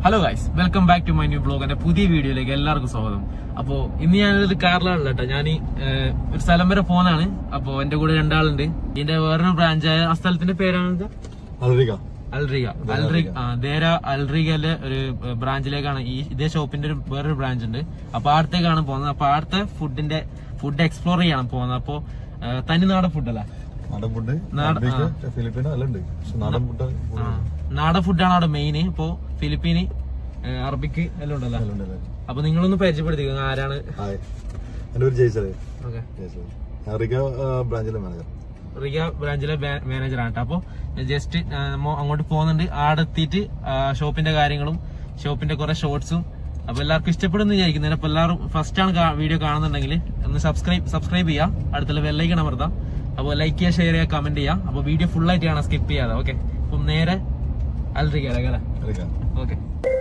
Hello guys welcome back to my new blog എന്റെ പുതിയ വീഡിയോയിലേക്ക് എല്ലാവർക്കും സ്വാഗതം അപ്പോ ഇന്ന് ഞാനൊരു കാറിലാണല്ലോ കേട്ടോ ഞാൻ ഒരു സ്ഥലം വരെ പോന്നാണ് അപ്പോ എന്റെ കൂടെ രണ്ടാളുണ്ട് ഇതിന്റെ വേറൊരു ബ്രാഞ്ചായ ആ സ്ഥലത്തിന്റെ പേരാണ് അലറിക അൽറിക അൽറിക ആ ദേര അൽറികയിലെ ഒരു ബ്രാഞ്ചിലേക്കാണ് ഈ ഇതേ ഷോപ്പിന്റെ ഒരു വേറൊരു ബ്രാഞ്ച് ഉണ്ട് അപ്പൊ അടുത്തേക്കാണ് പോകുന്നത് അപ്പൊ അടുത്ത ഫുഡിന്റെ ഫുഡ് എക്സ്പ്ലോർ ചെയ്യണം പോകുന്നത് അപ്പൊ ആ, തനി നാടൻ ഫുഡല്ലേ നാടൻ ഫുഡ് നാടൻ- അറബിക്ക് ഫിലിപ്പീനോ എല്ലാം ഉണ്ട് പക്ഷെ നാടൻ ഫുഡ് ആ, നാടൻ ഫുഡാണ് അവിടെ മെയിൻ ഇപ്പോ ഫിലിപ്പീന് ആ, അറബിക്ക് എല്ലാം ഉണ്ടല്ലോ എല്ലാം ഉണ്ട് അപ്പൊ നിങ്ങളൊന്ന് പരിചയപ്പെടുത്തിക്കുക ആരാണ് ഹായ് എൻ്റെ ഒരു ജയിച്ചത് ഓക്കെ ജയിച്ചത് അറിക ബ്രാഞ്ചിലെ മാനേജർ റിയ ബ്രാഞ്ചിലെ മാനേജറാണ് കേട്ടോ അപ്പൊ ജസ്റ്റ് അങ്ങോട്ട് പോകുന്നുണ്ട് ആടെ എത്തിയിട്ട് ഷോപ്പിന്റെ കാര്യങ്ങളും ഷോപ്പിന്റെ കുറെ ഷോർട്സും അപ്പൊ എല്ലാവർക്കും ഇഷ്ടപ്പെടുന്നു വിചാരിക്കുന്നത് അപ്പൊ എല്ലാവരും ഫസ്റ്റ് ആണ് വീഡിയോ കാണുന്നുണ്ടെങ്കിൽ ഒന്ന് സബ്സ്ക്രൈബ് സബ്സ്ക്രൈബ് ചെയ്യാം അടുത്തുള്ള ബെല്ലൈക്കൺ അമർത്താം അപ്പോൾ ലൈക്ക് ചെയ്യുക ഷെയർ ചെയ്യുക കമന്റ് ചെയ്യാം അപ്പൊ വീഡിയോ ഫുൾ ആയിട്ട് കാണാം സ്കിപ്പ് ചെയ്യാതെ ഓക്കെ അപ്പം നേരെ അൽറിക അല്ലേ അറിക ഓക്കെ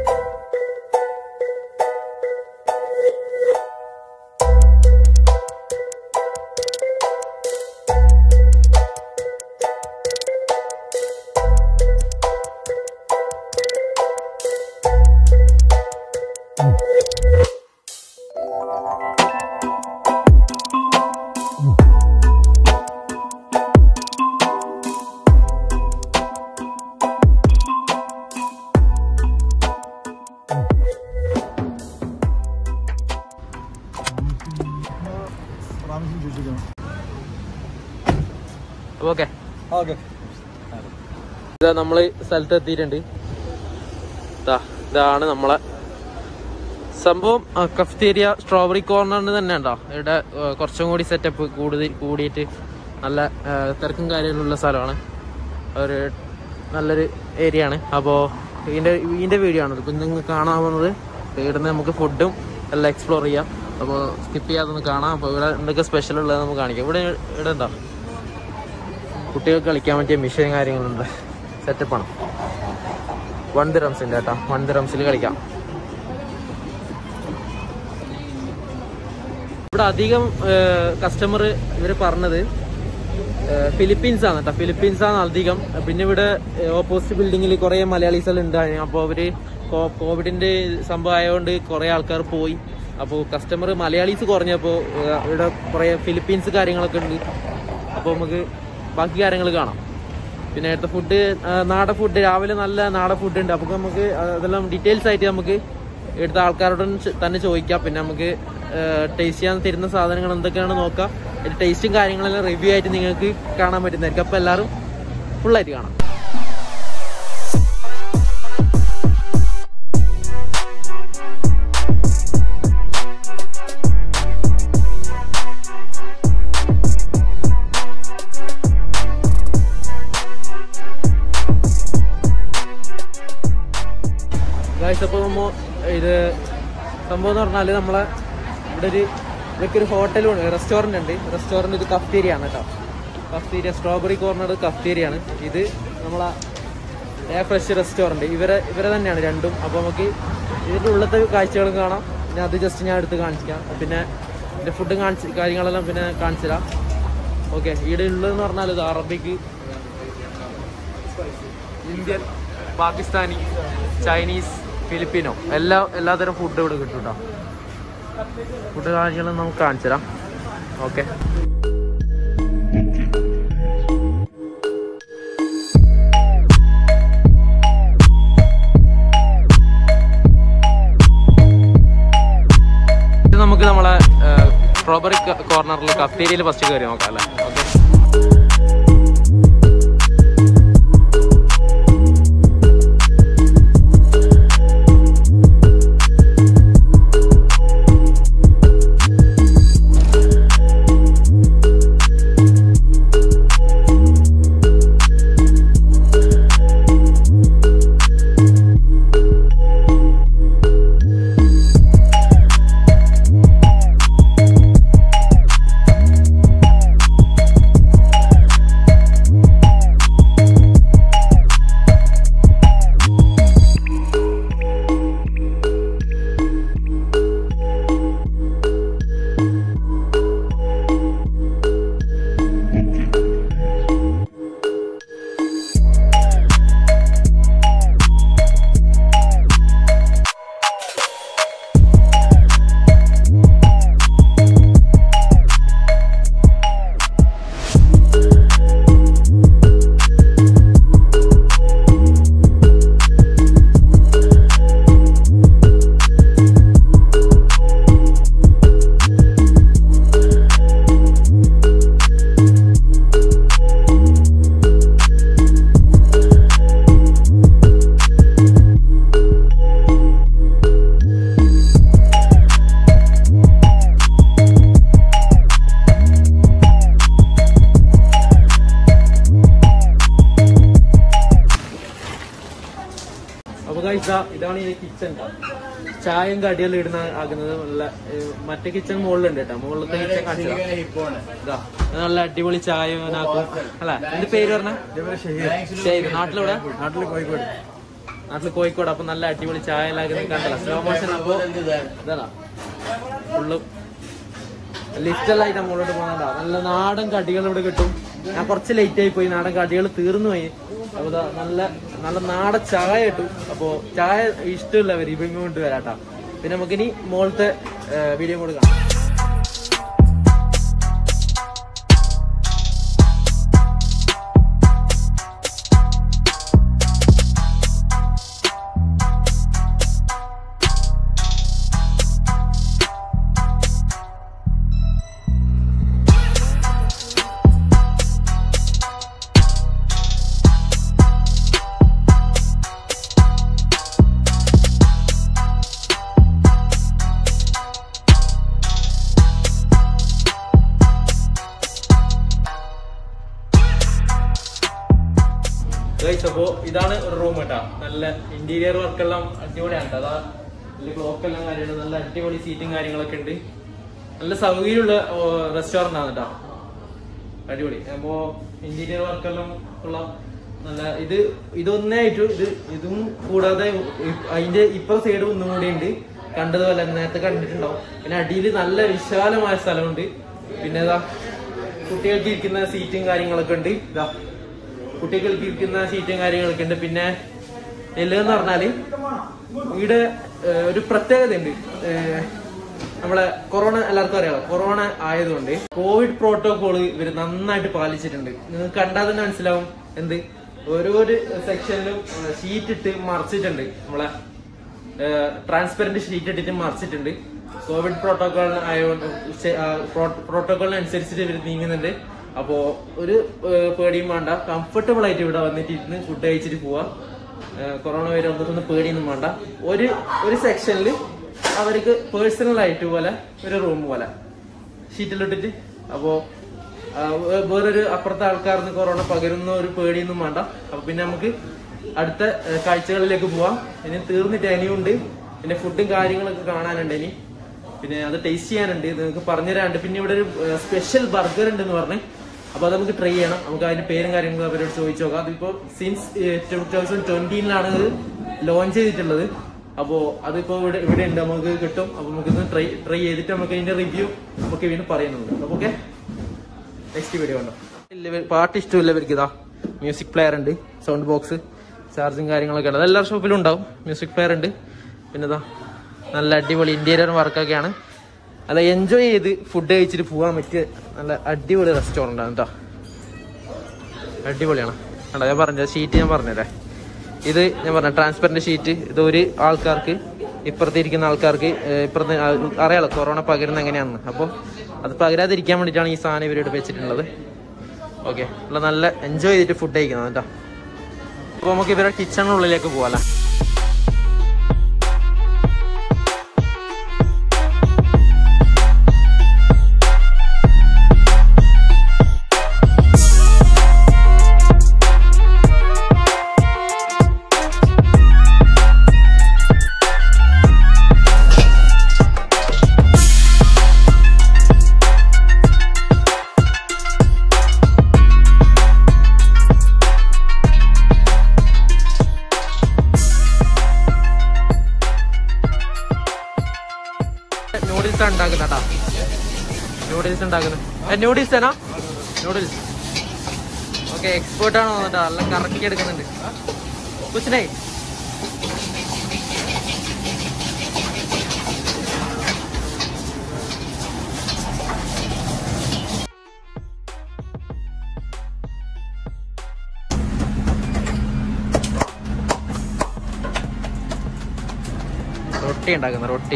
ഓക്കെ ഓക്കെ ഇതാ നമ്മള് സ്ഥലത്ത് എത്തിയിട്ടുണ്ട് ദാ, ഇതാണ് നമ്മളെ സംഭവം കഫ്തേരിയ സ്ട്രോബെറി കോർണറിന് തന്നെ ഉണ്ടോ ഇവിടെ ആ, കുറച്ചും കൂടി സെറ്റപ്പ് കൂടുതൽ കൂടിയിട്ട് നല്ല ആ, തിരക്കും കാര്യങ്ങളുള്ള സ്ഥലമാണ് ഒരു നല്ലൊരു ഏരിയ ആണ് അപ്പോൾ ഇതിന്റെ ഇതിന്റെ വീഡിയോ ആണ് ഇപ്പം നിങ്ങൾ കാണാൻ പോകുന്നത് ഇവിടുന്ന് നമുക്ക് ഫുഡും എല്ലാം എക്സ്പ്ലോർ ചെയ്യാം അപ്പോൾ സ്കിപ്പ് ചെയ്യാതെ ഒന്ന് കാണാം അപ്പോൾ ഇവിടെ എന്തൊക്കെ സ്പെഷ്യൽ ഉള്ളത് നമുക്ക് കാണിക്കാം ഇവിടെ ഇവിടെ എന്താ കുട്ടികൾക്ക് കളിക്കാൻ പറ്റിയ മിഷൻ കാര്യങ്ങളുണ്ട് സെറ്റപ്പാണ് വൺ ദിറംസിന്റെ കേട്ടോ വൺ ദിറംസിൽ കളിക്കാം ഇവിടെ അധികം കസ്റ്റമർ ഇവര് പറഞ്ഞത് ഫിലിപ്പീൻസ് ആണ് കേട്ടോ ഫിലിപ്പീൻസ് ആണ് അധികം പിന്നെ ഇവിടെ ഓപ്പോസിറ്റ് ബിൽഡിങ്ങിൽ കുറെ മലയാളീസ് എല്ലാം ഉണ്ടായിരുന്നു അപ്പോൾ അവര് കോ- കോവിഡിന്റെ സംഭവം ആയതുകൊണ്ട് കുറെ ആൾക്കാർ പോയി അപ്പോൾ കസ്റ്റമർ മലയാളീസ് കുറഞ്ഞപ്പോൾ ഏഹ്, ഇവിടെ കുറെ ഫിലിപ്പീൻസ് കാര്യങ്ങളൊക്കെ ഉണ്ട് അപ്പോൾ നമുക്ക് ബാക്കി കാര്യങ്ങൾ കാണാം പിന്നെ അടുത്ത ഫുഡ് നാടൻ ഫുഡ് രാവിലെ നല്ല നാടൻ ഫുഡ് ഉണ്ട് അപ്പോൾ നമുക്ക് അതെല്ലാം ഡീറ്റെയിൽസ് ആയിട്ട് നമുക്ക് എടുത്ത ആൾക്കാരോട് തന്നെ ചോദിക്കാം പിന്നെ നമുക്ക് ടേസ്റ്റ് ചെയ്യാൻ തരുന്ന സാധനങ്ങൾ എന്തൊക്കെയാണ് നോക്കാം ടേസ്റ്റും കാര്യങ്ങളെല്ലാം റിവ്യൂ ആയിട്ട് നിങ്ങൾക്ക് കാണാൻ പറ്റുന്നതായിരിക്കും അപ്പോൾ എല്ലാവരും ഫുള്ളായിട്ട് കാണാം ഗായ്സ് അപ്പോൾ നമ്മ ഇത് സംഭവം എന്ന് പറഞ്ഞാൽ നമ്മളെ ഇവിടെ ഒരു ഇവിടേക്ക് ഒരു ഹോട്ടലും റെസ്റ്റോറൻ്റ് ഉണ്ട് റെസ്റ്റോറൻറ്റ് ഇത് കഫ്തേരിയ ആണ് കേട്ടോ കഫ്തേരിയ സ്ട്രോബെറി കോർണർ കഫ്തേരിയ ആണ് ഇത് നമ്മളെ എ ഫ്രഷ് റെസ്റ്റോറൻറ്റ് ഇവരെ ഇവരെ തന്നെയാണ് രണ്ടും അപ്പോൾ നമുക്ക് ഇതിൻ്റെ ഉള്ളത്തെ കാഴ്ചകളും കാണാം പിന്നെ അത് ജസ്റ്റ് ഞാൻ എടുത്ത് കാണിക്കാം പിന്നെ ഇതിൻ്റെ ഫുഡും കാണിച്ച് കാര്യങ്ങളെല്ലാം പിന്നെ കാണിച്ചു തരാം ഓക്കെ ഇവിടെ ഉള്ളതെന്ന് പറഞ്ഞാൽ ഇത് Arabic Indian Pakistani Chinese Filipino എല്ലാ എല്ലാതരം ഫുഡ് ഇവിടെ കിട്ടും കേട്ടോ ഫുഡ് കാര്യങ്ങളും നമുക്ക് കാണിച്ചു തരാം ഓക്കെ ഇത് നമുക്ക് നമ്മളെ സ്ട്രോബെറി കോർണറിൽ കഫ്തേരിയയിൽ ഫസ്റ്റ് കയറി നോക്കാം അല്ലേ ഓക്കെ അപ്പൊ കഴിച്ച ഇതാണ് ഈ കിച്ചൺ ചായയും കടിയെല്ലാം ഇടുന്ന ആകുന്നത് നല്ല ഏഹ്, മറ്റേ കിച്ചൺ മുകളിലുണ്ട് കേട്ടോ മുകളിലത്തെ കിച്ചൺ കാണിച്ചതാ ഇതാ ഇത് നല്ല അടിപൊളി ചായ ആക്കും അല്ല എന്ത് പേര് പറഞ്ഞ ഷെയ്ബ് നാട്ടിലെവിടെ നാട്ടില് കോഴിക്കോട് നാട്ടില് കോഴിക്കോട് അപ്പൊ നല്ല അടിപൊളി ചായ എല്ലാം കണ്ടല്ല സ്ലോ മോഷൻ അപ്പൊ ഇതാ ഫുള്ള് ലിഫ്റ്റെല്ലാം ആയിട്ട് മുകളിലോട്ട് പോകുന്നുണ്ടാ നല്ല നാടൻ കടികൾ ഇവിടെ കിട്ടും ഞാൻ കുറച്ച് ലേറ്റ് ആയി പോയി നാടൻ കടികൾ തീർന്നു പോയി അപ്പൊ ദാ നല്ല നല്ല നാടൻ ചായ കിട്ടും അപ്പൊ ചായ ഇഷ്ടമുള്ളവർ ഇവ ഇങ്ങോട്ട് വരാട്ടാ പിന്നെ നമുക്കിനി മുകളിലത്തെ വീഡിയോ കൂടെ കാണാം ഗൈസ് അപ്പോ ഇതാണ് ഒരു റൂം കേട്ടാ നല്ല ഇന്റീരിയർ വർക്ക് എല്ലാം അടിപൊളിയാണ് ട്ടോ. അതാ വലിയ ക്ലോക്ക് എല്ലാം കാര്യമാണ് നല്ല അടിപൊളി സീറ്റും കാര്യങ്ങളൊക്കെ ഉണ്ട് നല്ല സൗകര്യമുള്ള റെസ്റ്റോറന്റ് ആണ് കേട്ടോ അടിപൊളി അപ്പോ ഇന്റീരിയർ വർക്ക് എല്ലാം ഉള്ള നല്ല ഇത് ഇതൊന്നേ ആയിട്ടു ഇത് ഇതും കൂടാതെ ഇ- അതിന്റെ ഇപ്പുറ സൈഡ് ഒന്നും കൂടി ഉണ്ട് കണ്ടതുപോലെ നേരത്തെ കണ്ടിട്ടുണ്ടാവും പിന്നെ അടിയിൽ നല്ല വിശാലമായ സ്ഥലമുണ്ട് പിന്നെ ഇതാ കുട്ടികൾക്ക് ഇരിക്കുന്ന സീറ്റും കാര്യങ്ങളൊക്കെ ഉണ്ട് ഇതാ കുട്ടികൾക്ക് ഇരിക്കുന്ന സീറ്റും കാര്യങ്ങളൊക്കെ ഉണ്ട് പിന്നെ എല്ലെന്ന് പറഞ്ഞാല് ഇവിടെ ഏഹ്, ഒരു പ്രത്യേകത ഉണ്ട് നമ്മളെ കൊറോണ എല്ലാവർക്കും അറിയാലോ കൊറോണ ആയതുകൊണ്ട് കോവിഡ് പ്രോട്ടോകോൾ ഇവർ നന്നായിട്ട് പാലിച്ചിട്ടുണ്ട് നിങ്ങൾക്ക് കണ്ടാൽ തന്നെ മനസ്സിലാവും എന്ത് ഓരോരു സെക്ഷനിലും ഷീറ്റ് ഇട്ട് മറച്ചിട്ടുണ്ട് നമ്മളെ ട്രാൻസ്പെറന്റ് ഷീറ്റ് ഇട്ടിട്ട് മറച്ചിട്ടുണ്ട് കോവിഡ് പ്രോട്ടോകോൾ ആയതുകൊണ്ട് പ്രോട്ടോകോളിനനുസരിച്ചിട്ട് ഇവർ നീങ്ങുന്നുണ്ട് അപ്പോ ഒരു ഏഹ്, പേടിയും വേണ്ട കംഫർട്ടബിൾ ആയിട്ട് ഇവിടെ വന്നിട്ട് ഇരുന്ന് ഫുഡ് കഴിച്ചിട്ട് പോവാം ഏഹ്, കൊറോണ വരുന്നതൊന്നും പേടിയൊന്നും വേണ്ട ഒരു ഒരു സെക്ഷനിൽ അവർക്ക് പേഴ്സണൽ ആയിട്ട് പോലെ ഒരു റൂം പോലെ ഷീറ്റിലിട്ടിട്ട് അപ്പോ ആ, വേ- വേറൊരു അപ്പുറത്തെ ആൾക്കാർന്ന് കൊറോണ പകരുന്ന ഒരു പേടിയൊന്നും വേണ്ട അപ്പൊ പിന്നെ നമുക്ക് അടുത്ത ഏഹ്, കാഴ്ചകളിലേക്ക് പോവാം ഇനി തീർന്നിട്ട് ഇനിയുണ്ട് പിന്നെ ഫുഡും കാര്യങ്ങളൊക്കെ കാണാനുണ്ട് ഇനി പിന്നെ അത് ടേസ്റ്റ് ചെയ്യാനുണ്ട് ഇത് നിങ്ങൾക്ക് പറഞ്ഞുതരാണ്ട് പിന്നെ ഇവിടെ ഒരു സ്പെഷ്യൽ ബർഗർ ഉണ്ട് എന്ന് പറഞ്ഞ് അപ്പൊ അത് നമുക്ക് ട്രൈ ചെയ്യണം നമുക്ക് അതിന്റെ പേരും കാര്യങ്ങളും അവരോട് ചോദിച്ചു നോക്കാം അതിപ്പോ സിൻസ് ടൂ തൗസൻഡ് ട്വന്റീനിലാണ് ഇത് ലോഞ്ച് ചെയ്തിട്ടുള്ളത് അപ്പോ അതിപ്പോ ഇവിടെ ഇവിടെ ഉണ്ട് നമുക്ക് കിട്ടും അപ്പൊ നമുക്ക് ട്രൈ ട്രൈ ചെയ്തിട്ട് നമുക്ക് അതിന്റെ റിവ്യൂ നമുക്ക് വീണ്ടും പറയുന്നുണ്ട് അപ്പൊ ഓക്കെ നെക്സ്റ്റ് വീഡിയോ ഉണ്ടോ പാട്ട് ഇഷ്ടമില്ലവർക്ക് ഇതാ മ്യൂസിക് പ്ലെയർ ഉണ്ട് സൗണ്ട് ബോക്സ് ചാർജും കാര്യങ്ങളൊക്കെ ഉണ്ട് അതെല്ലാ ഷോപ്പിലും ഉണ്ടാവും മ്യൂസിക് പ്ലെയർ ഉണ്ട് പിന്നെ ഇതാ നല്ല അടിപൊളി ഇന്റീരിയർ വർക്കൊക്കെയാണ് അല്ല എൻജോയ് ചെയ്ത് ഫുഡ് കഴിച്ചിട്ട് പോകാൻ പറ്റിയ നല്ല അടിപൊളി റെസ്റ്റോറൻ്റ് ആണ് കേട്ടോ അടിപൊളിയാണ് കണ്ടോ ഞാൻ പറഞ്ഞ ഷീറ്റ് ഞാൻ പറഞ്ഞല്ലേ ഇത് ഞാൻ പറഞ്ഞ ട്രാൻസ്പെറന്റ് ഷീറ്റ് ഇത് ഒരു ആൾക്കാർക്ക് ഇപ്പുറത്ത് ഇരിക്കുന്ന ആൾക്കാർക്ക് ഏഹ്, ഇപ്പുറത്ത് ആ- അറിയാലോ കൊറോണ പകരുന്ന എങ്ങനെയാണെന്ന് അപ്പോൾ അത് പകരാതിരിക്കാൻ വേണ്ടിയിട്ടാണ് ഈ സാധനം ഇവരോട് വെച്ചിട്ടുള്ളത് ഓക്കെ ഉള്ള നല്ല എൻജോയ് ചെയ്തിട്ട് ഫുഡ് കഴിക്കുന്നത് കേട്ടോ അപ്പോൾ നമുക്ക് ഇവരുടെ കിച്ചണിനുള്ളിലേക്ക് പോകാം നൂഡിൽസ് ഉണ്ടാക്കുന്നതാ നൂഡിൽസ് ഉണ്ടാക്കുന്നത് നൂഡിൽസ് ആണോ നൂഡിൽസ് ഓക്കെ എക്സ്പേർട്ട് ആണോ തോന്നിട്ടാ നല്ല കറക്കി എടുക്കുന്നുണ്ട് കുച്ചിനെ റൊട്ടി ഉണ്ടാക്കുന്ന റൊട്ടി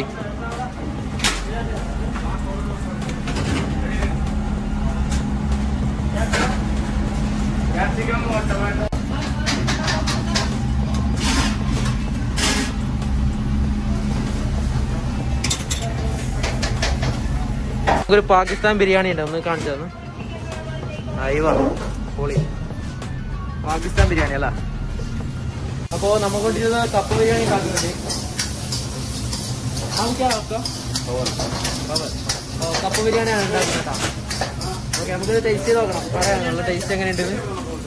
ഒരു പാകിസ്ഥാൻ ബിരിയാണി ഉണ്ട് ഒന്ന് കാണിച്ചു തന്നു അയവ പൊളി പാകിസ്ഥാൻ ബിരിയാണി അല്ല അപ്പോ നമ്മ കൊണ്ടിരുന്ന കപ്പ് ബിരിയാണി ഉണ്ടാക്കുന്നുണ്ട് ആവശ്യം കപ്പ് ബിരിയാണിയാണ് ഉണ്ടാക്കുന്നത് കേട്ടോ ഓക്കെ നമുക്ക് ടേസ്റ്റ് ചെയ്ത് നോക്കണം പറയാം നല്ല ടേസ്റ്റ് എങ്ങനെയുണ്ടെന്ന്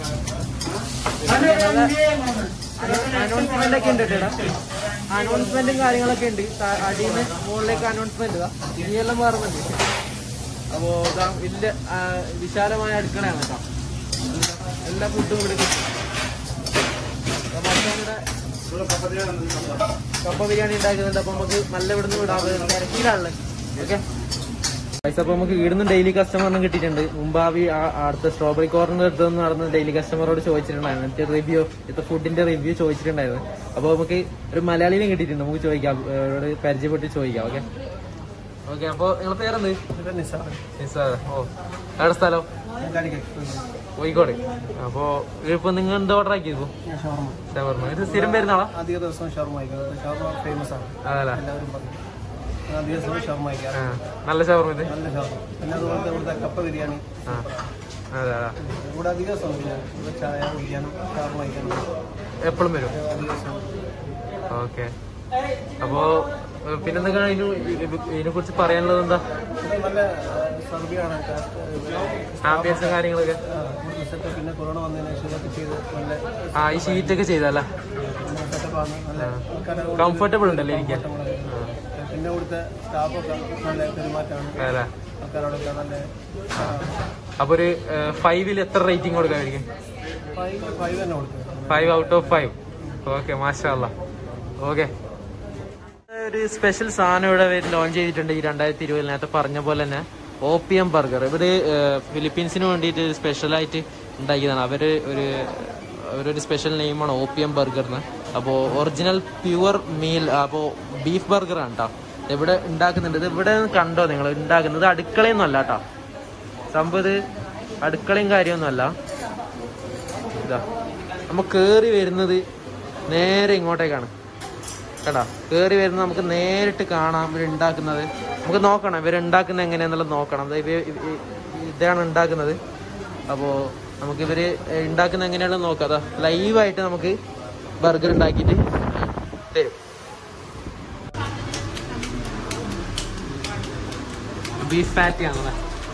അനൗൺസ്മെന്റ് ഒക്കെ ഉണ്ട് കേട്ടോ അനൗൺസ്മെന്റും കാര്യങ്ങളൊക്കെ ഉണ്ട് താ- അടിയിൽ നിന്ന് മുകളിലേക്ക് അനൗൺസ്മെന്റ് ഇനിയെല്ലാം മാറുന്നുണ്ട് അപ്പോ ഇതാ വലിയ ആ, വിശാലമായ അടുക്കളയാണ് കേട്ടോ എല്ലാ ഫുഡും ഇവിടെ കിട്ടും അപ്പൊ മച്ചാനിവിടെ കപ്പ ബിരിയാണി ഉണ്ടാക്കുന്നുണ്ട് അപ്പൊ നമുക്ക് നല്ല ഇവിടുന്ന് വിടാം തിരക്കിലാണല്ലേ ഓക്കെ പൈസ അപ്പൊ നമുക്ക് ഇവിടുന്ന് ഡെയിലി കസ്റ്റമറിനും കിട്ടിയിട്ടുണ്ട് മുമ്പാവി ആ- അടുത്ത സ്ട്രോബെറി കോർണർ എടുത്തെന്ന് നടന്ന് ഡെയിലി കസ്റ്റമറോട് ചോദിച്ചിട്ടുണ്ടായിരുന്നു എന്നിട്ട് റിവ്യൂ ഇത്തെ ഫുഡിന്റെ റിവ്യൂ ചോദിച്ചിട്ടുണ്ടായിരുന്നു അപ്പൊ നമുക്ക് ഒരു മലയാളിനെ കിട്ടിയിട്ടുണ്ട് നമുക്ക് ചോദിക്കാം ഇവരോട് പരിചയപ്പെട്ട് ചോദിക്കാം ഓക്കെ ഓക്കെ അപ്പൊ നിങ്ങളെ പേരെന്ത് നിസാർ ഓ എവിടെ സ്ഥലം കോഴിക്കോട് അപ്പോ ഇപ്പൊ നിങ്ങൾ എന്താ ഓർഡർ ആക്കിയത് ഷവർമ്മ ഇത് സ്ഥിരം വരുന്ന ആളാ അധിക ദിവസം ഷവർമ കഴിക്കുന്നത് ഷവർമ ഫേമസ് ആണ് അതല്ല എല്ലാവരും പറയും ഞാൻ അധിക ദിവസം ഷവർമ കഴിക്കാം ആ, നല്ല ഷവർമ്മ ഇത് നല്ല ഷവർമ പിന്നെ അതുപോലത്തെ ഇവിടുത്തെ കപ്പ ബിരിയാണി ആ അതെ അതെ ഇവിടെ അധിക ദിവസം ഉണ്ട്. ഇവിടെ ചായ കുടിക്കാനും ഷവർമ കഴിക്കാനും എപ്പോഴും വരും അധിക ദിവസം ഓക്കെ അപ്പോ ഏ, പിന്നെന്തൊക്കെയാണ് ഇതിന് ഇതിനെ കുറിച്ച് പറയാനുള്ളത് എന്താ ഇത് നല്ല സർവിയാണ് ആംബിയൻസും കാര്യങ്ങളൊക്കെ സെറ്റപ്പ് പിന്നെ കൊറോണ വന്നതിന് ശേഷം ഇതൊക്കെ ചെയ്ത് നല്ല ആ ഈ ഷീറ്റ് ഒക്കെ ചെയ്തല്ല സെറ്റപ്പാണ് നല്ല ആൾക്കാരെ കംഫർട്ടബിൾ ഉണ്ടല്ലേ എനിക്ക് പിന്നെ ഇവിടുത്തെ സ്റ്റാഫൊക്കെ നല്ല പെരുമാറ്റമാണ് അല്ലേ ആൾക്കാരോടൊക്കെ നല്ല അപ്പൊ ഒരു ഫൈവിൽ എത്ര റേറ്റിംഗ് കൊടുക്കാമായിരിക്കും ഫൈവ് ഫൈവ് തന്നെ കൊടുക്കുന്നത് five out of five okay മാഷല്ല ഓക്കെ ഒരു സ്പെഷ്യൽ സാധനം ഇവിടെ ലോഞ്ച് ചെയ്തിട്ടുണ്ട് ഈ രണ്ടായിരത്തി ഇരുപതിൽ നേരത്തെ പറഞ്ഞ പോലെ തന്നെ ഒ പി എം ബർഗർ ഇവര് ഏഹ്, ഫിലിപ്പീൻസിന് വേണ്ടിയിട്ട് സ്പെഷ്യലായിട്ട് ഉണ്ടാക്കിയതാണ് അവര് ഒരു അവരൊരു സ്പെഷ്യൽ നെയിമാണ് ഒ പി എം ബർഗറിന് അപ്പോൾ ഒറിജിനൽ പ്യുവർ മീൽ അപ്പോൾ ബീഫ് ബർഗറാണ് കേട്ടോ ഇവിടെ ഉണ്ടാക്കുന്നുണ്ട് ഇത് ഇവിടെ കണ്ടോ നിങ്ങൾ ഉണ്ടാക്കുന്നത് അടുക്കളയൊന്നും അല്ല കേട്ടോ സംഭവം ഇത് അടുക്കളയും കാര്യമൊന്നുമല്ല ഇതാ നമ്മ കേറി വരുന്നത് നേരെ ഇങ്ങോട്ടേക്കാണ് കേട്ടാ കേറി വരുന്നത് നമുക്ക് നേരിട്ട് കാണാം ഇവർ ഉണ്ടാക്കുന്നത് നമുക്ക് നോക്കണം ഇവർ ഉണ്ടാക്കുന്നത് എങ്ങനെയാന്നുള്ളത് നോക്കണം ദേ ഇവ- ഇവ- ഇ- ഇതാണ് ഉണ്ടാക്കുന്നത് അപ്പോൾ നമുക്ക് ഇവര് ഉണ്ടാക്കുന്നത് എങ്ങനെയാണെന്ന് നോക്കാം അതാ ലൈവായിട്ട് നമുക്ക് ബർഗർ ഉണ്ടാക്കിയിട്ട് തരും ബീഫ് പാറ്റി ആണല്ലേ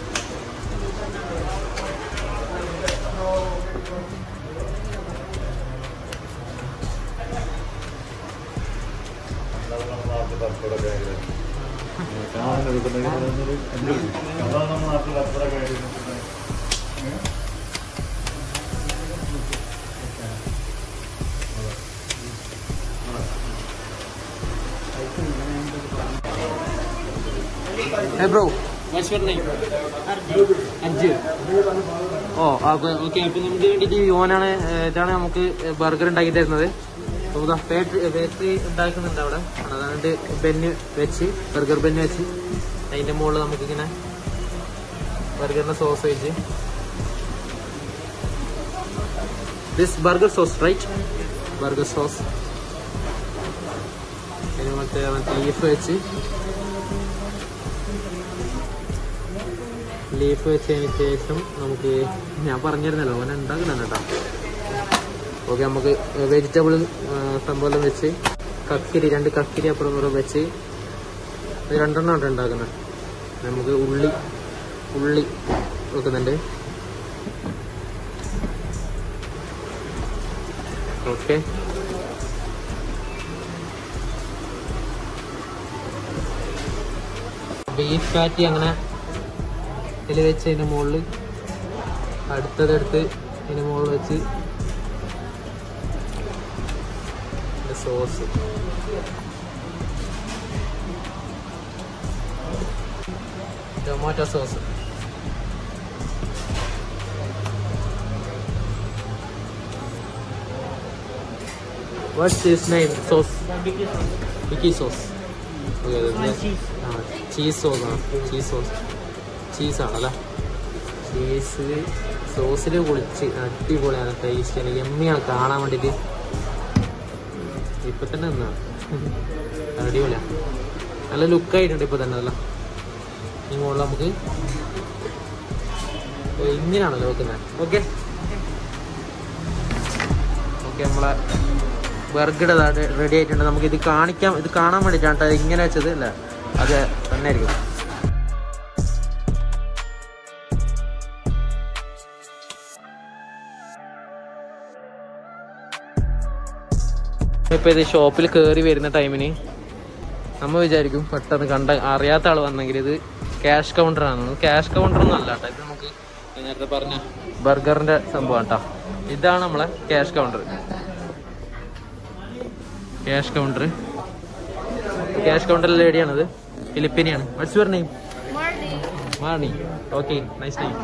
Hey bro, what's your name? Arju oh okay okay അപ്പൊ നമുക്ക് വേണ്ടിട്ട് യുവനാണ് ഏഹ്, ഇതാണ് നമുക്ക് ബർഗർ ഉണ്ടാക്കി തരുന്നത് അപ്പൊ ഇതാ പേട്രി പേട്രി ഉണ്ടാക്കുന്നുണ്ട് അവിടെ അതാണ്ട് ബെന്ന് വെച്ച് ബർഗർ ബെന്ന് വെച്ച് അതിന്റെ മുകളിൽ നമുക്കിങ്ങനെ ബർഗറിന്റെ സോസ് വെച്ച് this burger sauce right burger sauce അതിന് മറ്റേ മറ്റേ ലീഫ് വെച്ച് ലീഫ് വെച്ചതിന് ശേഷം നമുക്ക് ഞാൻ പറഞ്ഞിരുന്നല്ലോ അവൻ ഉണ്ടാക്കുന്നുണ്ട് കേട്ടോ ഓക്കെ നമുക്ക് വെജിറ്റബിൾ സംഭവം വെച്ച് കക്കിരി രണ്ട് കക്കിരി അപ്പുറം ഇപ്പുറം വെച്ച് ഇത് രണ്ടെണ്ണമാണ് ഉണ്ടാക്കുന്നത് നമുക്ക് ഉള്ളി ഉള്ളി വെക്കുന്നുണ്ട് ഓക്കെ ബീഫ് പാറ്റി അങ്ങനെ ഇതിൽ വെച്ച് അതിൻ്റെ മുകളിൽ അടുത്തതെടുത്ത് അതിൻ്റെ മുകളിൽ വെച്ച് sauce tomato sauce what's his name sauce വിക്കി സോസ് ചീസ് സോസ് ആണ് ചീസ് സോസ് ചീസാണല്ലേ ചീസ് സോസിൽ കുളിച്ച് അടിപൊളിയാണ് ടേസ്റ്റ് എമ്മിയാണ് കാണാൻ വേണ്ടിയിട്ട് ഇപ്പൊ തന്നെ നിന്നാ അടിപൊളിയാണ് നല്ല ലുക്കായിട്ടുണ്ട് ഇപ്പൊ തന്നെ അല്ല ഈ മുകളിൽ നമുക്ക് ഓ, ഇങ്ങനെയാണല്ലോ വെക്കുന്നത് ഓക്കെ ഓക്കെ നമ്മളെ ബർഗർ റെഡി ആയിട്ടുണ്ട് നമുക്ക് ഇത് കാണിക്കാം ഇത് കാണാൻ വേണ്ടിയിട്ടാണ് ട്ടോ ഇങ്ങനെ വെച്ചത് അല്ലേ അത് തന്നെ ആയിരിക്കും ഇപ്പൊ ഇത് ഷോപ്പിൽ കയറി വരുന്ന ടൈമിന് നമ്മ വിചാരിക്കും പെട്ടെന്ന് കണ്ട അറിയാത്ത ആൾ വന്നെങ്കിൽ ഇത് ക്യാഷ് കൗണ്ടർ ആണ് ക്യാഷ് കൗണ്ടർ ഒന്നും അല്ല കേട്ടോ ഇത് നമുക്ക് ഞാൻ നേരത്തെ പറഞ്ഞ ബർഗറിന്റെ സംഭവം കേട്ടോ ഇതാണ് നമ്മളെ cash counter cash counter cash കൗണ്ടറിൽ ലേഡിയാണത് ഫിലിപ്പീനിയാണ് വാട്സ് യുവർ നെയിം മാണി ഓക്കെ നൈസ് നെയിം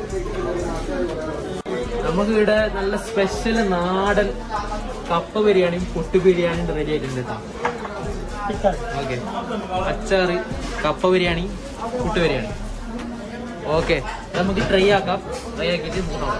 നമുക്ക് ഇവിടെ നല്ല സ്പെഷ്യൽ നാടൻ കപ്പ ബിരിയാണിയും പൊട്ടു ബിരിയാണിയും റെഡി ആയിട്ടുണ്ട് കേട്ടോ ഓക്കെ അച്ചാറ് കപ്പ ബിരിയാണി പുട്ട് ബിരിയാണി ഓക്കെ നമുക്ക് ട്രൈ ആക്കാം ട്രൈ ആക്കിയിട്ട് നോക്കാം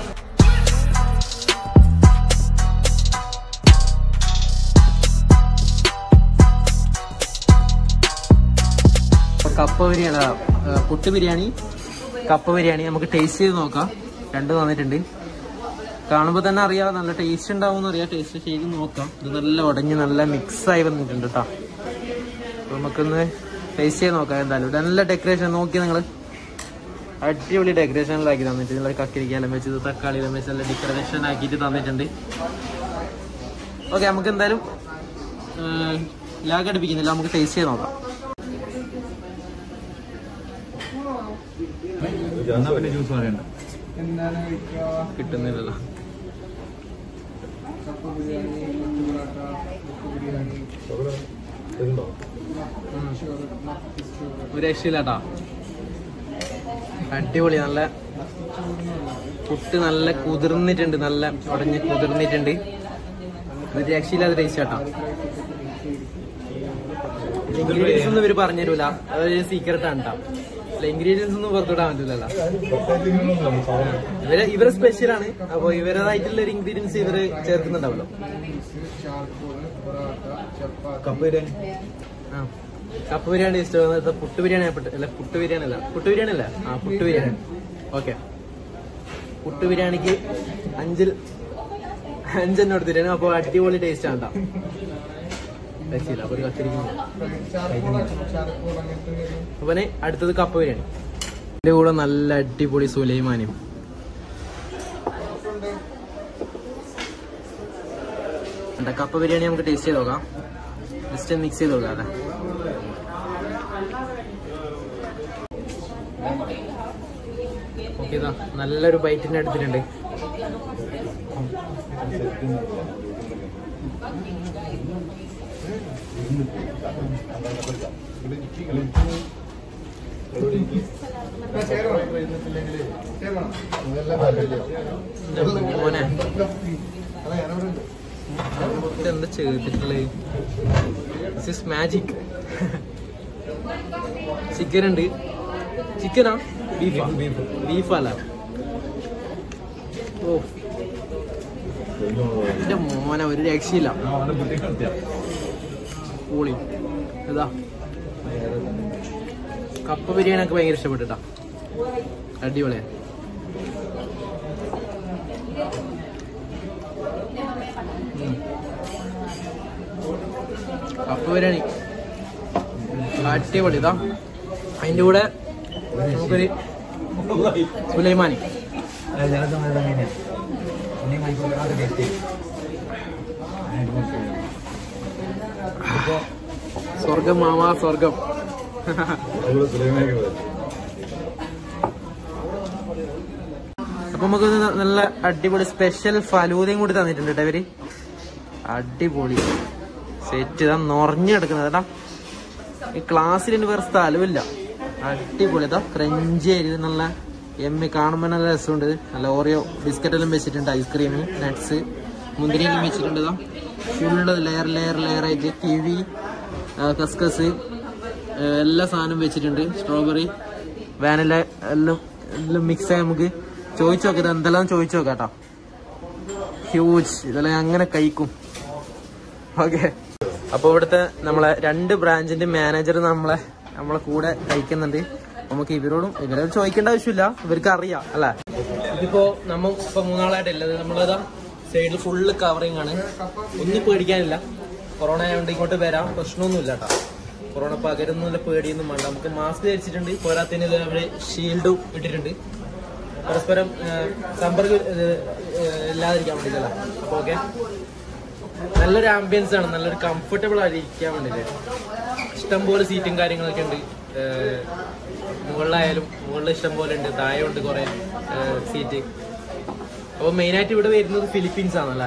കപ്പ ബിരിയാണി ആ, ആ, പുട്ട് ബിരിയാണി കപ്പ ബിരിയാണി നമുക്ക് ടേസ്റ്റ് ചെയ്ത് നോക്കാം രണ്ടും വന്നിട്ടുണ്ട് കാണുമ്പോൾ തന്നെ അറിയാം നല്ല ടേസ്റ്റ് ഉണ്ടാവും അറിയാം ടേസ്റ്റ് ചെയ്ത് നോക്കാം ഇത് നല്ല ഉടഞ്ഞ് നല്ല മിക്സ് ആയി വന്നിട്ടുണ്ട് കേട്ടോ അപ്പൊ നമുക്കൊന്ന് ടേസ്റ്റ് ചെയ്ത് നോക്കാം എന്തായാലും ഇവിടെ നല്ല ഡെക്കറേഷൻ നോക്കി നിങ്ങൾ അടിപൊളി ഡെക്കറേഷനിലാക്കി തന്നിട്ട് നല്ല കക്കിരിക്കാലം വെച്ച് തക്കാളിയെല്ലാം വെച്ച് നല്ല ഡെക്കറേഷൻ ആക്കിയിട്ട് തന്നിട്ടുണ്ട് ഓക്കെ നമുക്ക് എന്തായാലും ലാഗ് അടുപ്പിക്കുന്നില്ല നമുക്ക് ടേസ്റ്റ് ചെയ്ത് നോക്കാം എന്നാ പിന്നെ ജ്യൂസ് പറയണ്ട എന്താണ് കഴിക്കുക കിട്ടുന്നില്ലല്ലോ കപ്പ ബിരിയാണി മുട്ട പൊറോട്ട മുട്ട ബിരിയാണി ഇതുണ്ടോ ചോറ് മത്തി ചോറ് ഒരു രക്ഷയില്ലാട്ടാ അടിപൊളി നല്ല പുട്ട് നല്ല കുതിർന്നിട്ടുണ്ട് നല്ല ഉടഞ്ഞ് കുതിർന്നിട്ടുണ്ട് ഒരു രക്ഷയില്ലാത്ത ടേസ്റ്റ് ആട്ടാ ഇൻഗ്രീഡിയൻസ് ഒന്നും ഇവര് പറഞ്ഞുതരൂല അതൊരു സീക്രട്ട് ആണ് കേട്ടോ അല്ല ഇൻഗ്രീഡിയൻസ് ഒന്നും പുറത്തുവിടാൻ പറ്റില്ലല്ലോ ഇവരെ ഇവരെ സ്പെഷ്യൽ ആണ് അപ്പൊ ഇവരതായിട്ടുള്ള ഒരു ഇൻഗ്രീഡിയൻസ് ഇവര് ചേർക്കുന്നുണ്ടാവല്ലോ ചാർക്കോൾ പൊറോട്ട ചപ്പാത്തി കപ്പ ബിരിയാണി ആ. കപ്പ ബിരിയാണി ടേസ്റ്റ് വന്നത് പുട്ട് ബിരിയാണി ആയിപ്പെട്ട് അല്ല പുട്ട് ബിരിയാണി അല്ല പുട്ട് ബിരിയാണി അല്ല ആ പുട്ട് ബിരിയാണി ഓക്കെ പുട്ട് ബിരിയാണിക്ക് അഞ്ചിൽ അഞ്ചെണ്ണം എടുത്തിട്ടാണ് അപ്പൊ അടിപൊളി ടേസ്റ്റ് ആണ് കേട്ടോ രക്ഷയില്ല അപ്പൊ ഒരു കത്തിരിക്കുന്നു ചാർക്കോൾ ചാർക്കോൾ അങ്ങനത്തെ വരും അപ്പനെ അടുത്തത് കപ്പ ബിരിയാണി ഇതിന്റെ കൂടെ നല്ല അടിപൊളി സുലൈമാനും എന്താ കപ്പ ബിരിയാണി നമുക്ക് ടേസ്റ്റ് ചെയ്ത് നോക്കാം ജസ്റ്റ് മിക്സ് ചെയ്ത് നോക്കാം അല്ലേ ഓക്കെ ഇതാ നല്ലൊരു ബൈറ്റിന്റെ അടുത്തിട്ടുണ്ട് മോനെ എന്താ ചെയ്തിട്ടുള്ളത് ദിസ് ഇസ് മാജിക് ചിക്കൻ ഉണ്ട് ചിക്കനാ ബീഫാ ബീഫല്ല ഓ എന്റെ മോനെ ഒരു രക്ഷയില്ല കൂളി ഇതാ കപ്പ ബിരിയാണി ഒക്കെ ഭയങ്കര ഇഷ്ടപ്പെട്ടിട്ടാ അടിപൊളിയാ ഉം. കപ്പ ബിരിയാണി അടിപൊളി ഇതാ അതിന്റെ കൂടെ നമുക്കൊരു സുലൈമാനി സ്വർഗം മാമാ സ്വർഗം അപ്പൊ നമുക്ക് നല്ല അടിപൊളി സ്പെഷ്യൽ ഫലൂതയും കൂടി തന്നിട്ടുണ്ട് കേട്ടോ ഇവര് അടിപൊളി സെറ്റ് ഇതാ നിറഞ്ഞു കിടക്കുന്നത് കേട്ടാ ഈ ക്ലാസ്സിൽ വേറെ സ്ഥലമില്ല അടിപൊളി ഇതാ ക്രഞ്ചി ആയിരുന്നു നല്ല എമ്മി കാണുമ്പോൾ നല്ല രസമുണ്ട് നല്ല ഓറിയോ ബിസ്ക്കറ്റ് എല്ലാം വെച്ചിട്ടുണ്ട് ഐസ്ക്രീം നട്ട്സ് മുന്തിരിയെല്ലാം വെച്ചിട്ടുണ്ട് ഇതാ ഫുള്ള് ലെയർ ലെയർ ലെയർ ആയിട്ട് കിവി കസ്കസ് എല്ലാ സാധനവും വെച്ചിട്ടുണ്ട് സ്ട്രോബെറി വാനില എല്ലാം എല്ലാം മിക്സ് ആയി നമുക്ക് ചോദിച്ചു നോക്കാം ഇത് എന്തെല്ലാം ചോദിച്ചു നോക്കാം കേട്ടോ ഹ്യൂജ് ഇതെല്ലാം അങ്ങനെ കഴിക്കും ഓക്കെ അപ്പൊ ഇവിടുത്തെ നമ്മളെ രണ്ട് ബ്രാഞ്ചിന്റെ മാനേജർ നമ്മളെ നമ്മളെ കൂടെ കഴിക്കുന്നുണ്ട് നമുക്ക് ഇവരോടും ഇവരോട് ചോദിക്കേണ്ട ആവശ്യമില്ല ഇവർക്ക് അറിയാം അല്ലെ ഇതിപ്പോ നമ്മ ഇപ്പൊ മൂന്നാളായിട്ടല്ലത് നമ്മളിതാ സൈഡിൽ ഫുള്ള് കവറിങ് ആണ് ഒന്നും പേടിക്കാനില്ല കൊറോണ ആയതുകൊണ്ട് ഇങ്ങോട്ട് വരാം പ്രശ്നമൊന്നുമില്ല കേട്ടോ കൊറോണ പകരുന്നില്ല പേടിയൊന്നും വേണ്ട നമുക്ക് മാസ്ക് ധരിച്ചിട്ടുണ്ട് പോരാത്തതിന് ഇത് അവര് ഷീൽഡും ഇട്ടിട്ടുണ്ട് പരസ്പരം ആ, സമ്പർക്കം ഇത്, ഏ, ഇല്ലാതിരിക്കാൻ വേണ്ടിയിട്ടല്ല അപ്പൊ ഓക്കെ നല്ലൊരു ആംബിയൻസ് ആണ് നല്ലൊരു കംഫർട്ടബിൾ ആയിരിക്കാൻ വേണ്ടിയിട്ട് ഇഷ്ടംപോലെ സീറ്റും കാര്യങ്ങളൊക്കെ ഉണ്ട് ഏഹ് മുകളിലായാലും മുകളിൽ ഇഷ്ടം പോലെ ഉണ്ട് താഴെ ഉണ്ട് കുറെ സീറ്റ് അപ്പോൾ മെയിനായിട്ട് ഇവിടെ വരുന്നത് ഫിലിപ്പീൻസ് ആണല്ലേ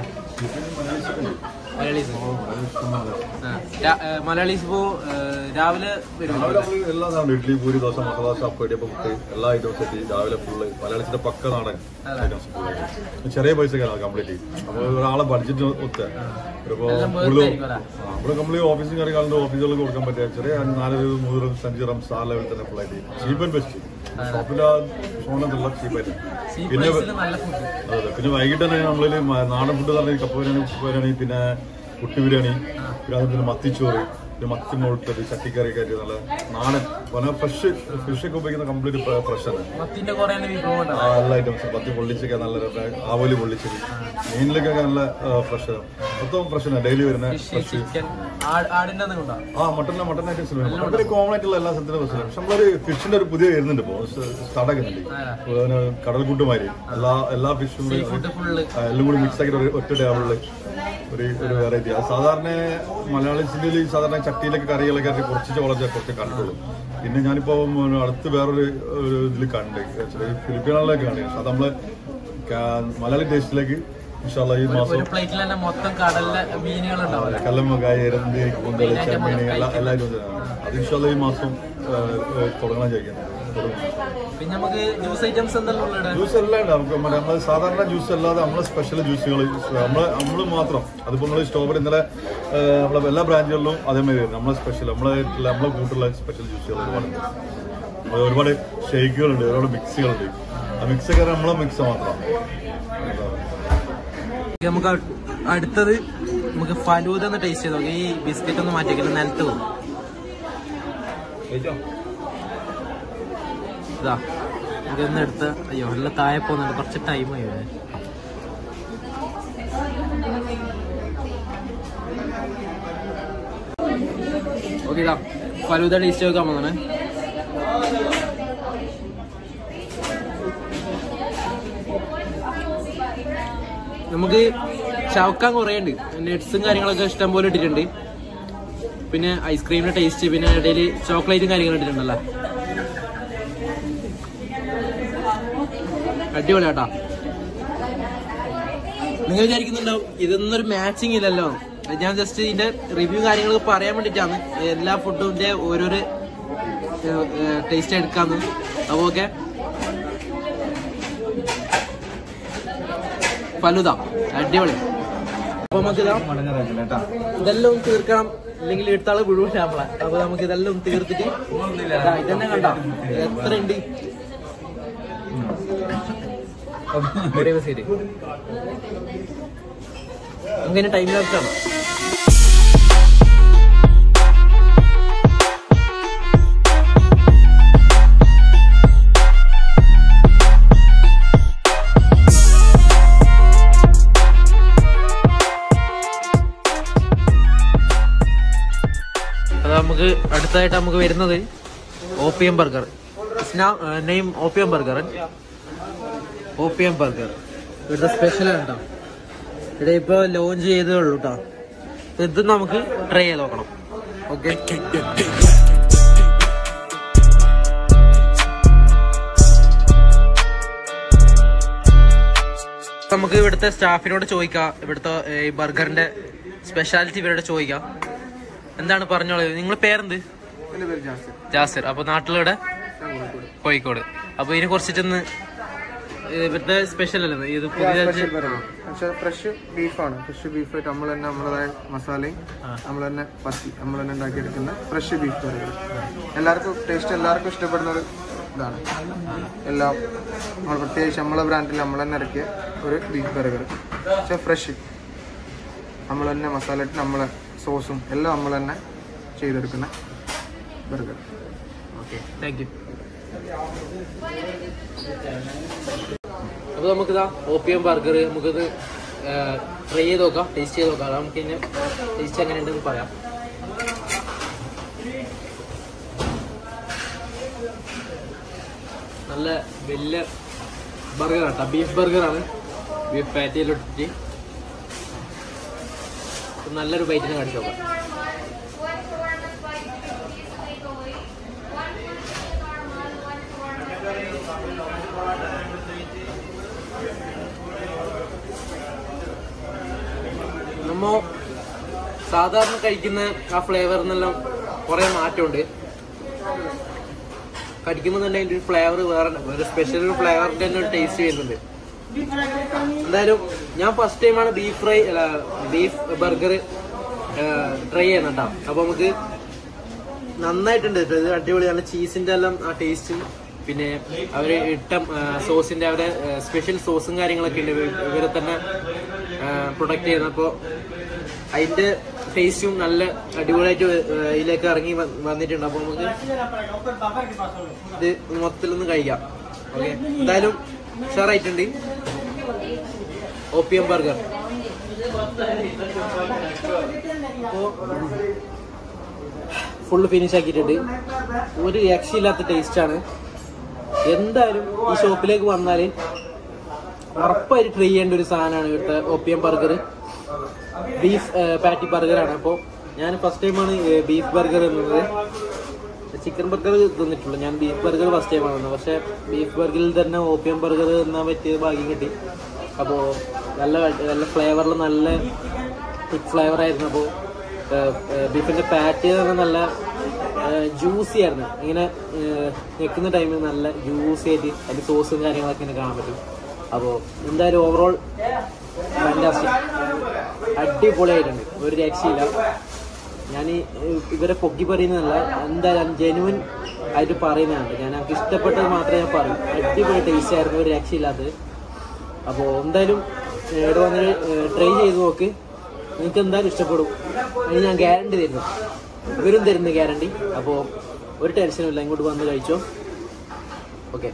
മലയാളീസ് ആ. രാ- ഏഹ് മലയാളീസ് ഇപ്പോ ഏഹ് രാവിലെ വരും രാവിലെ നമ്മള് എല്ലാ സാധനം ഇഡ്ഡലി പൂരി ദോശ മസാല ഷാപ്പ് ഇടിയപ്പം പുട്ട് എല്ലാ ഐറ്റംസ് എത്തി രാവിലെ ഫുള്ള് മലയാളത്തിന്റെ പക്ക നാടൻ ഐറ്റംസ് ഫുള്ള് ചെറിയ പൈസക്കാണ് കംപ്ലീറ്റ് അപ്പൊ ഒരാളെ ബഡ്ജറ്റ് ഒത്ത ഇപ്പൊ എല്ലാം കൂടുതൽ വേർത്തായിരിക്കും അല്ലേ? നമ്മള് കംപ്ലീറ്റ് ഓഫീസും കാര്യങ്ങളും ഓഫീസുകളിൽ കൊടുക്കാൻ പറ്റിയ ചെറിയ നാല് മൂന്ന് റംസ് അഞ്ച് റംസ് ആ ലെവലിൽ തന്നെ ഫുൾ ആയിട്ട് ചീപ്പ് ആൻഡ് ബെസ്റ്റ് ഷോപ്പിലെ സോണെന്നുള്ള ചീപ്പായിട്ട് സീ പിന്നെ പ്രൈസിൽ നല്ല ഫുഡ് അതെ പിന്നെ വൈകിട്ട് തന്നെ നമ്മളിൽ നാടൻ ഫുഡ് പറഞ്ഞ കപ്പ ബിരിയാണി ഉപ്പ് ബിരിയാണി പിന്നെ പുട്ട് ബിരിയാണി പിന്നെ അതുപോലെ മത്തിച്ചോറ് പിന്നെ മത്തി മുഴുത്തത് ചട്ടിക്കറി ഒക്കെ ആയിട്ട് നല്ല നാടൻ പല ഫ്രഷ് ഫിഷ് ഒക്കെ ഉപയോഗിക്കുന്ന കംപ്ലീറ്റ് ഫ്രഷ് ആണ് മത്തിന്റെ കുറെ വിഭവം ഉണ്ട് ആ എല്ലാ ഐറ്റംസും പത്തി പൊള്ളിച്ചൊക്കെ നല്ല രസം. ആവോലി പൊള്ളിച്ചത് മീനിലൊക്കെ നല്ല ഫ്രഷ് മൊത്തം ഫ്രഷ് ആണ് ഡെയിലി വരുന്ന ഫിഷ് ഫ്രഷ് ചിക്കൻ ആടിന്റെ ഒന്നും കൊണ്ടാ ആ mutton mutton items mutton common ആയിട്ടുള്ള എല്ലാ സ്ഥലത്തിനും പ്രശ്നം പക്ഷെ നമ്മളൊരു ഫിഷിന്റെ ഒരു പുതിയ വരുന്നുണ്ട് ഇപ്പോ സ്റ്റാർട്ട് ആക്കുന്നുണ്ട് അതുപോലെ കടൽക്കൂട്ടുമാരി എല്ലാ എല്ലാ ഫിഷും കൂടി ഫുഡ് ഫുള്ള് ആ, എല്ലാം കൂടി മിക്സ് ആക്കിയിട്ട് ഒരു ഒറ്റ ടേബിളില് ഒരു ഒരു വെറൈറ്റി അത് സാധാരണ മലയാളീസിന്റെ സാധാരണ ചട്ടിയിലൊക്കെ കറികളൊക്കെ ആയിട്ട് കുറച്ച് വളരെ കുറച്ച് കണ്ടുള്ളൂ പിന്നെ ഞാനിപ്പോ ഉം, അടുത്ത് വേറൊരു ഒരു ഇതിൽ കണ്ട് ഫിലിപ്പീനുകളിലേക്ക് കണ്ടു പക്ഷെ അത് നമ്മള് കാ- മലയാളി ടേസ്റ്റിലേക്ക് ഇൻഷാല്ല ഈ മാസം ഒരു പ്ലേറ്റിൽ തന്നെ മൊത്തം കടലിലെ മീനുകൾ ഉണ്ടാവില്ല കല്ലമ്മക്കായ എരന്ത് കൂന്തൽ ചെമ്മീൻ എല്ലാ എല്ലാ ഐറ്റംസും അത് ഇൻഷാല്ല ഈ മാസം ആ, ആ, തുടങ്ങാൻ ചോദിക്കുന്നത് പിന്നെ നമുക്ക് ജ്യൂസ് ഐറ്റംസ് എന്തെല്ലാം ഉള്ളത് ജ്യൂസ് എല്ലാം ഉണ്ട് നമുക്ക് മറ്റേ നമ്മള് സാധാരണ ജ്യൂസ് അല്ലാതെ നമ്മളെ സ്പെഷ്യൽ ജ്യൂസുകൾ നമ്മള് നമ്മള് മാത്രം അതിപ്പോ നമ്മള് സ്ട്രോബെറി ഇന്നലെ ആ, നമ്മളെ എല്ലാ ബ്രാഞ്ചുകളിലും അതേമാതിരി വരും നമ്മളെ സ്പെഷ്യൽ നമ്മളെ നമ്മളെ കൂട്ടുള്ള സ്പെഷ്യൽ ജ്യൂസുകൾ ഒരുപാടുണ്ട് അത് ഒരുപാട് ഷേക്കുകളുണ്ട് ഒരുപാട് മിക്സുകളുണ്ട് ആ മിക്സ് ഒക്കെ നമ്മളെ മിക്സ് മാത്രം നമുക്ക് അട്- അടുത്തത് നമുക്ക് ഫലൂദ ഒന്ന് ടേസ്റ്റ് ചെയ്ത് നോക്കാം ഈ ബിസ്ക്കറ്റ് ഒന്ന് മാറ്റിയേക്കില്ല നിലത്ത് പോകും ഇതാ ഇതൊന്ന് എടുത്ത് അയ്യോ എല്ലാം താഴെ പോകുന്നുണ്ട് കുറച്ച് ടൈം ആയി ഇവിടെ. ഓക്കെ ഇതാ ഫലൂദ ടേസ്റ്റ് നോക്കാൻ പോകുന്നതാണ് നമുക്ക് ചവക്കാൻ കുറേ ഉണ്ട് നട്ട്സും കാര്യങ്ങളൊക്കെ ഇഷ്ടം പോലെ ഇട്ടിട്ടുണ്ട് പിന്നെ ഐസ്ക്രീമിന്റെ ടേസ്റ്റ് പിന്നെ ഇടയിൽ ചോക്ലേറ്റും കാര്യങ്ങളും ഇട്ടിട്ടുണ്ടല്ലോ അടിപൊളിയാട്ടാ നിങ്ങൾ വിചാരിക്കുന്നുണ്ടാവും ഇതൊന്നും ഒരു മാച്ചിങ് ഇല്ലല്ലോ ഞാൻ ജസ്റ്റ് ഇതിന്റെ റിവ്യൂ കാര്യങ്ങളൊക്കെ പറയാൻ വേണ്ടിയിട്ടാണ് എല്ലാ ഫുഡിന്റെ ഓരോരോ ടേസ്റ്റ് എടുക്കാന്ന് അപ്പൊ ഓക്കെ ഫലുദ അടിപൊളി അപ്പൊ നമുക്ക് ഇതാ ഇതെല്ലാം ഒന്ന് തീർക്കണം ഇല്ലെങ്കിൽ എടുത്താള് മുഴുവൻ ശാമ്പള അപ്പൊ നമുക്ക് ഇതെല്ലാം ഒന്ന് തീർത്തിട്ട് ദാ ഇതന്നെ കണ്ട എത്ര ഉണ്ട് ശരി അങ്ങനെ ടൈം ലാപ്സാണ് അത് നമുക്ക് അടുത്തതായിട്ട് നമുക്ക് വരുന്നത് opium burger name opium burger opium burger ഇവിടുത്തെ സ്പെഷ്യൽ ആണ് കേട്ടോ ഇവിടെ ഇപ്പൊ ലോഞ്ച് ചെയ്തേ ഉള്ളൂ കേട്ടോ ഇത് നമുക്ക് ട്രൈ ചെയ്ത് നോക്കണം ഓക്കെ നമുക്ക് ഇവിടുത്തെ സ്റ്റാഫിനോട് ചോദിക്കാം ഇവിടുത്തെ ഏ, ഈ ബർഗറിന്റെ സ്പെഷ്യാലിറ്റി ഇവരോട് ചോദിക്കാം എന്താണ് പറഞ്ഞോളൂ നിങ്ങളെ പേരെന്ത് എൻ്റെ പേര് ജാസിർ ജാസിർ അപ്പൊ നാട്ടിലിവിടെ ഞാൻ കോഴിക്കോട് കോഴിക്കോട് അപ്പൊ ഇതിനെ കുറിച്ചിട്ടൊന്ന് ഇവിടുത്തെ സ്പെഷ്യൽ അല്ലേ ഇത് പുതിയതായിട്ട് പക്ഷെ ഫ്രഷ് ബീഫാണ് ഫ്രഷ് ബീഫായിട്ട് നമ്മൾ തന്നെ നമ്മളതായ മസാലയും നമ്മൾ തന്നെ പത്തി നമ്മൾ തന്നെ ഉണ്ടാക്കിയെടുക്കുന്ന ഫ്രഷ് ബീഫ് ബർഗർ എല്ലാവർക്കും ടേസ്റ്റ് എല്ലാവർക്കും ഇഷ്ടപ്പെടുന്ന ഒരു ഇതാണ് എല്ലാം നമ്മൾ പ്രത്യേകിച്ച് നമ്മളെ ബ്രാൻഡിൽ നമ്മൾ തന്നെ ഇറക്കിയ ഒരു ബീഫ് ബർഗർ പക്ഷെ ഫ്രഷ് നമ്മൾ തന്നെ മസാല ഇട്ട് നമ്മളെ സോസും എല്ലാം നമ്മൾ തന്നെ ചെയ്തെടുക്കുന്ന ബർഗർ ഓക്കെ താങ്ക് യു അപ്പൊ നമുക്കിതാ ഓപ്പിയം ബർഗർ നമുക്കിത് ട്രൈ ചെയ്ത് നോക്കാം ടേസ്റ്റ് ചെയ്ത് നോക്കാം അത് നമുക്ക് ഇനി ടേസ്റ്റ് എങ്ങനെയുണ്ടെന്ന് പറയാം നല്ല വലിയ ബർഗറാണ് കേട്ടോ ബീഫ് ബർഗറാണ് ബീഫ് പാറ്റിയിലിട്ടിട്ട് നല്ലൊരു ബൈറ്റിന് കാണിച്ചു നോക്കാം നമ്മ സാധാരണ കഴിക്കുന്ന ആ ഫ്ലേവറിനെല്ലാം കുറെ മാറ്റമുണ്ട് കടിക്കുമ്പോൾ തന്നെ അതിന്റെ ഒരു ഫ്ലേവർ വേറെ ഒരു സ്പെഷ്യൽ ഒരു ഫ്ലേവറിന്റെ തന്നെ ഒരു ടേസ്റ്റ് വരുന്നുണ്ട് എന്തായാലും ഞാൻ ഫസ്റ്റ് ടൈമാണ് beef fry beef burger try ചെയ്യണം കേട്ടോ അപ്പൊ നമുക്ക് നന്നായിട്ടുണ്ട് കേട്ടോ ഇത് അടിപൊളി നല്ല ചീസിന്റെ എല്ലാം ആ ടേസ്റ്റ് പിന്നെ അവര് ഇട്ട സോസിന്റെ അവരെ സ്പെഷ്യൽ സോസും കാര്യങ്ങളൊക്കെ ഉണ്ട് ഇവ- ഇവരെ തന്നെ പ്രൊഡക്റ്റ് ചെയ്യുന്നപ്പോ അതിന്റെ ടേസ്റ്റും നല്ല അടിപൊളിയായിട്ട് ഏഹ്, ഇതിലേക്ക് ഇറങ്ങി വ- വന്നിട്ടുണ്ട് അപ്പൊ നമുക്ക് ഇത് മൊത്തത്തിലൊന്ന് കഴിക്കാം ഓക്കെ എന്തായാലും ഉഷാറായിട്ടുണ്ട് ഓപ്പിയം ബർഗർ ഫുള്ള് ഫിനിഷ് ആക്കിയിട്ടുണ്ട് ഒരു രക്ഷയില്ലാത്ത ടേസ്റ്റ് ആണ് എന്തായാലും ഈ ഷോപ്പിലേക്ക് വന്നാൽ ഉറപ്പായിട്ട് ട്രൈ ചെയ്യേണ്ട ഒരു സാധനമാണ് ഇവിടുത്തെ ഒപ്പിയം ബർഗർ ബീഫ് പാറ്റി ബർഗറാണ് അപ്പോൾ ഞാൻ ഫസ്റ്റ് ടൈമാണ് ബീഫ് ബർഗർ എന്നത് ചിക്കൻ ബർഗർ തിന്നിട്ടുള്ളൂ ഞാൻ ബീഫ് ബർഗർ ഫസ്റ്റ് ടൈമാണ് വന്നത് പക്ഷേ ബീഫ് ബർഗറിൽ തന്നെ ഓപ്പിയം ബർഗർ തിന്നാൻ പറ്റിയ ഭാഗ്യം കിട്ടി അപ്പോൾ നല്ല നല്ല ഫ്ലേവറിൽ നല്ല തിക് ഫ്ലേവർ ആയിരുന്നു അപ്പോൾ ബീഫിന്റെ പാറ്റി തന്നെ നല്ല ജ്യൂസി ആയിരുന്നു ഇങ്ങനെ ഞെക്കുന്ന ടൈമിൽ നല്ല ജ്യൂസി ആയിട്ട് അതിന്റെ സോസും കാര്യങ്ങളൊക്കെ ഇങ്ങനെ കാണാൻ പറ്റും അപ്പോൾ എന്തായാലും ഓവറോൾ ഫാന്റാസ്റ്റിക് അടിപൊളിയായിട്ടുണ്ട് ഒരു രക്ഷയില്ല ഞാൻ ഇവരെ പൊക്കി പറയുന്നതല്ല എന്തായാലും ജെനുവൻ ആയിട്ട് പറയുന്നതാണ് ഞാൻ എനിക്ക് ഇഷ്ടപ്പെട്ടത് മാത്രമേ ഞാൻ പറയൂ അടിപൊളി ടേസ്റ്റ് ആയിരുന്നു ഒരു രക്ഷയില്ലാത്തത് അപ്പോൾ എന്തായാലും ഏഹ്, ഇവിടെ വന്നിട്ട് ട്രൈ ചെയ്ത് നോക്ക് നിങ്ങൾക്ക് എന്തായാലും ഇഷ്ടപ്പെടും അതിന് ഞാൻ ഗ്യാരണ്ടി തരുന്നു ഇവരും തരുന്ന ഗ്യാരണ്ടി അപ്പോൾ ഒരു ടെൻഷനും ഇല്ല ഇങ്ങോട്ട് വന്ന് കഴിച്ചോ ഓക്കെ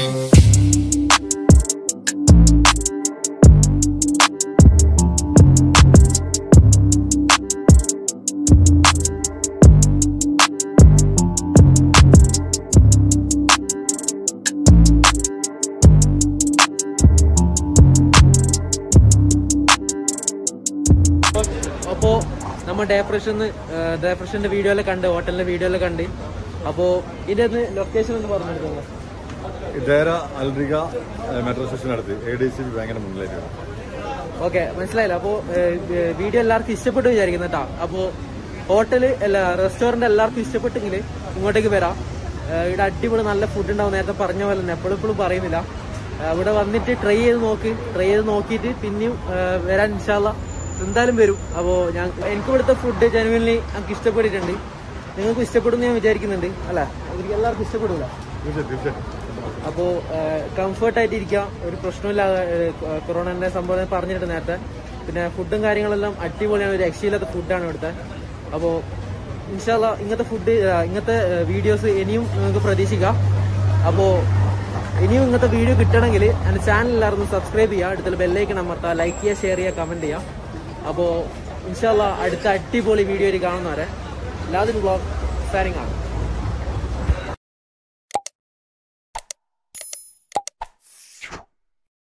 അപ്പോ നമ്മ ഡേ ഫ്രഷ് ഡേ ഫ്രഷിന്റെ വീഡിയോയിലെ കണ്ട് ഹോട്ടലിന്റെ വീഡിയോയിലെ കണ്ട് അപ്പോ ഇതിന്റെ ലൊക്കേഷൻ ഒന്ന് പറഞ്ഞെടുക്കുന്നു ഇതേര അൽറിക മെട്രോ സ്റ്റേഷൻ അടുത്ത് എ ഡി സി ഭയങ്കര മുന്നിലേക്ക് വരും ഓക്കെ മനസ്സിലായില്ല അപ്പോ വീഡിയോ എല്ലാവർക്കും ഇഷ്ടപ്പെട്ടു വിചാരിക്കുന്നു കേട്ടോ അപ്പോ ഹോട്ടല് അല്ല റെസ്റ്റോറന്റ് എല്ലാവർക്കും ഇഷ്ടപ്പെട്ടെങ്കിൽ ഇങ്ങോട്ടേക്ക് വരാം ഏഹ് ഇവിടെ അടിപൊളി നല്ല ഫുഡ് ഉണ്ടാവും നേരത്തെ പറഞ്ഞ പോലെ തന്നെ എപ്പോഴും എപ്പോഴും പറയുന്നില്ല ഏഹ് ഇവിടെ വന്നിട്ട് ട്രൈ ചെയ്ത് നോക്ക് ട്രൈ ചെയ്ത് നോക്കിയിട്ട് പിന്നെയും ഏഹ് വരാൻ ഇൻഷാല്ല എന്തായാലും വരും അപ്പോൾ ഞാൻ എനിക്ക് ഇവിടുത്തെ ഫുഡ് ജനുവലി എനിക്ക് ഇഷ്ടപ്പെട്ടിട്ടുണ്ട് നിങ്ങൾക്ക് ഇഷ്ടപ്പെടും എന്ന് ഞാൻ വിചാരിക്കുന്നുണ്ട് അല്ല അവർക്ക് എല്ലാവർക്കും ഇഷ്ടപ്പെടില്ല തീർച്ചയായും തീർച്ചയായും അപ്പോൾ കംഫർട്ട് ആയിട്ട് ഇരിക്കാം ഒരു പ്രശ്നമില്ലാതെ കൊറോണന്റെ സംഭവം പറഞ്ഞിട്ട് നേരത്തെ പിന്നെ ഫുഡും കാര്യങ്ങളെല്ലാം അടിപൊളിയാണ് ഒരു രക്ഷയില്ലാത്ത ഫുഡാണ് ഇവിടുത്തെ അപ്പോൾ ഇൻഷാല്ല ഇങ്ങനത്തെ ഫുഡ് ഇങ്ങനത്തെ വീഡിയോസ് ഇനിയും നിങ്ങൾക്ക് പ്രതീക്ഷിക്കാം അപ്പോൾ ഇനിയും ഇങ്ങനത്തെ വീഡിയോ കിട്ടണമെങ്കിൽ എൻ്റെ ചാനൽ എല്ലാവരും സബ്സ്ക്രൈബ് ചെയ്യുക അടുത്തുള്ള ബെല്ലൈക്കൺ അമർത്തുക ലൈക്ക് ചെയ്യുക ഷെയർ ചെയ്യുക കമൻറ്റ് ചെയ്യുക അപ്പോൾ ഇൻഷാല്ല അടുത്ത അടിപൊളി വീഡിയോയിൽ കാണുന്നവരെ ലാദിൻ ബ്ലോഗ് സാരിങ് ആണ്